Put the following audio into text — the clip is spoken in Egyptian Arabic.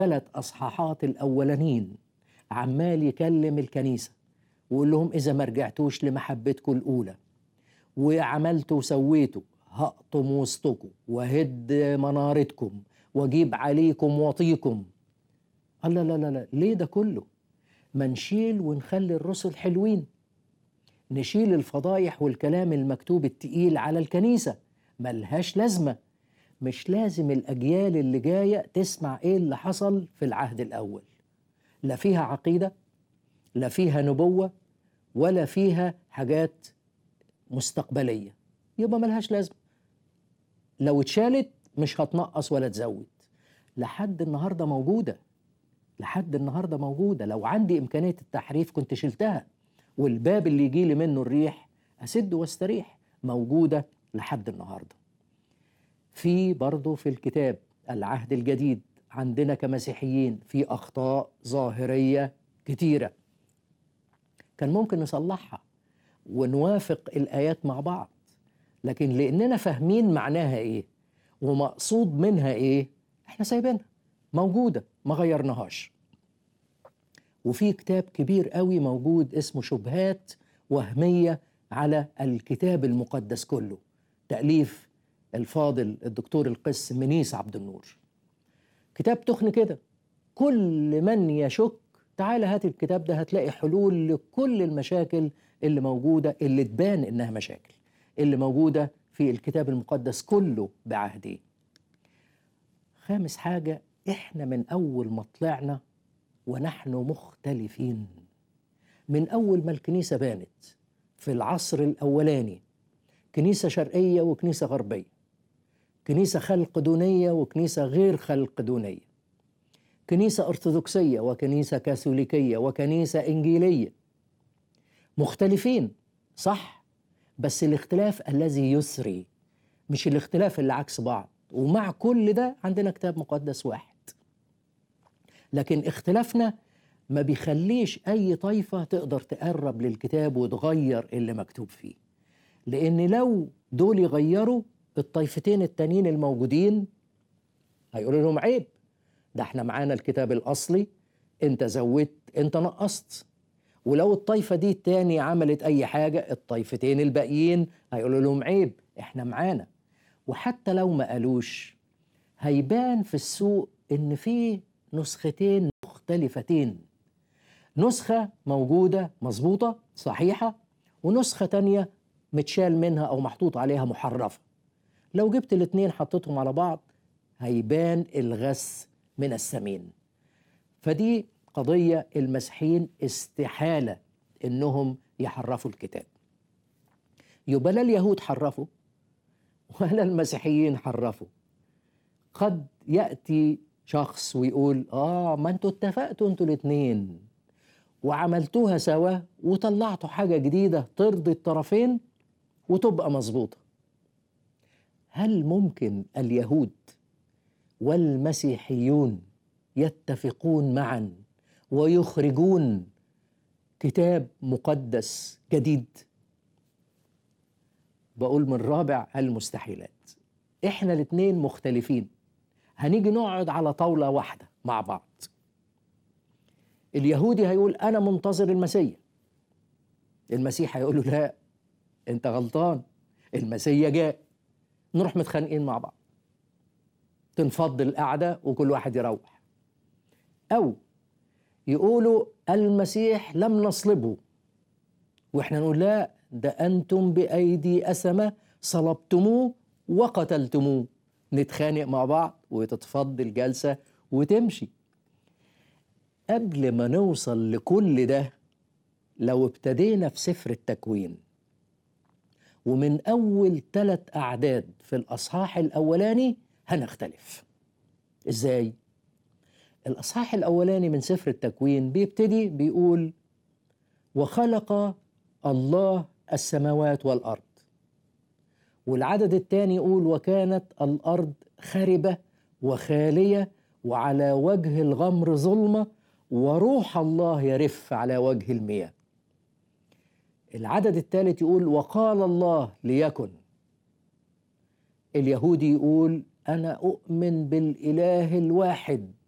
ثلاث أصحاحات الأولانيين عمال يكلم الكنيسة ويقول لهم إذا ما رجعتوش لمحبتكم الأولى وعملتوا وسويتوا هقطم وسطكم وهد منارتكم واجيب عليكم وطيكم الله لا لا لا ليه ده كله ما نشيل ونخلي الرسل حلوين نشيل الفضايح والكلام المكتوب التقيل على الكنيسة ملهاش لازمة مش لازم الأجيال اللي جاية تسمع إيه اللي حصل في العهد الأول لا فيها عقيدة لا فيها نبوة ولا فيها حاجات مستقبلية يبقى ملهاش لازمة لو اتشالت مش هتنقص ولا تزود لحد النهاردة موجودة لحد النهاردة موجودة لو عندي إمكانية التحريف كنت شلتها والباب اللي يجي لي منه الريح أسد واستريح موجودة لحد النهاردة في برضه في الكتاب العهد الجديد عندنا كمسيحيين في أخطاء ظاهرية كتيرة كان ممكن نصلحها ونوافق الآيات مع بعض لكن لأننا فاهمين معناها إيه ومقصود منها إيه إحنا سايبينها موجودة ما غيرناهاش وفي كتاب كبير قوي موجود اسمه شبهات وهمية على الكتاب المقدس كله تأليف الفاضل الدكتور القس منيس عبد النور كتاب تخن كده كل من يشك تعال هات الكتاب ده هتلاقي حلول لكل المشاكل اللي موجودة اللي تبان إنها مشاكل اللي موجودة في الكتاب المقدس كله بعهده خامس حاجة إحنا من أول ما طلعنا ونحن مختلفين من أول ما الكنيسة بانت في العصر الأولاني كنيسة شرقية وكنيسة غربية كنيسة خلق دونية وكنيسة غير خلق دونية كنيسة أرثوذكسية وكنيسة كاثوليكية وكنيسة إنجيلية مختلفين صح بس الاختلاف الذي يسري مش الاختلاف اللي عكس بعض ومع كل ده عندنا كتاب مقدس واحد لكن اختلافنا ما بيخليش أي طائفة تقدر تقرب للكتاب وتغير اللي مكتوب فيه لأن لو دول يغيروا الطائفتين التانيين الموجودين هيقولوا لهم عيب ده احنا معانا الكتاب الأصلي انت زودت انت نقصت ولو الطائفة دي التاني عملت أي حاجة الطائفتين الباقيين هيقولوا لهم عيب احنا معانا وحتى لو ما قالوش هيبان في السوق ان في نسختين مختلفتين نسخة موجودة مظبوطة صحيحة ونسخة تانية متشال منها أو محطوط عليها محرفة لو جبت الاتنين حطيتهم على بعض هيبان الغث من السمين فدي قضية المسيحيين استحالة إنهم يحرفوا الكتاب يبقى لا اليهود حرفوا ولا المسيحيين حرفوا قد يأتي شخص ويقول آه ما انتوا اتفقتوا انتوا الاتنين وعملتوها سوا وطلعتوا حاجة جديدة ترضي الطرفين وتبقى مظبوطة هل ممكن اليهود والمسيحيون يتفقون معا ويخرجون كتاب مقدس جديد بقول من رابع المستحيلات احنا الاتنين مختلفين هنيجي نقعد على طاولة واحدة مع بعض اليهودي هيقول أنا منتظر المسيح المسيح هيقول له لا أنت غلطان المسيح جاء نروح متخانقين مع بعض تنفض القعدة وكل واحد يروح أو يقولوا المسيح لم نصلبه واحنا نقول لا ده أنتم بأيدي أسمة صلبتموه وقتلتموه نتخانق مع بعض وتتفض الجلسة وتمشي قبل ما نوصل لكل ده لو ابتدينا في سفر التكوين ومن أول ثلاث أعداد في الأصحاح الأولاني هنختلف إزاي؟ الأصحاح الأولاني من سفر التكوين بيبتدي بيقول وخلق الله السماوات والأرض والعدد الثاني يقول وكانت الأرض خربة وخالية وعلى وجه الغمر ظلمة وروح الله يرف على وجه المياه العدد الثالث يقول وقال الله ليكن اليهودي يقول أنا أؤمن بالإله الواحد